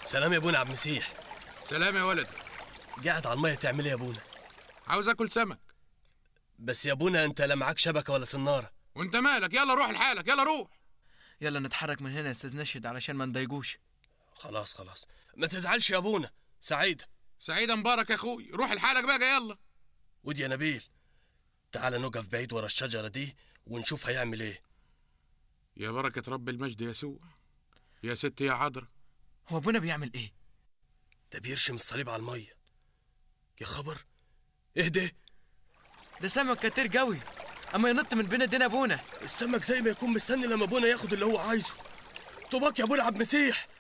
سلام يا ابونا عبد المسيح سلام يا ولد قاعد على الميه تعمل ايه يا ابونا عاوز اكل سمك بس يا ابونا انت لا معاك شبكه ولا صناره وانت مالك يلا روح لحالك يلا روح يلا نتحرك من هنا يا استاذ نشد علشان ما نضايقوش خلاص خلاص ما تزعلش يا ابونا سعيد سعيد مبارك يا اخوي روح لحالك بقى يلا ودي يا نبيل تعال نقف بعيد ورا الشجره دي ونشوف هيعمل ايه يا بركة رب المجد يسوع يا ستي يا عذرا هو ابونا بيعمل ايه ده بيرشم الصليب على الميه يا خبر اهدى ده سمك كتير قوي اما ينط من بين ايدينا ابونا السمك زي ما يكون مستني لما ابونا ياخد اللي هو عايزه طوباك يا ابونا عبد المسيح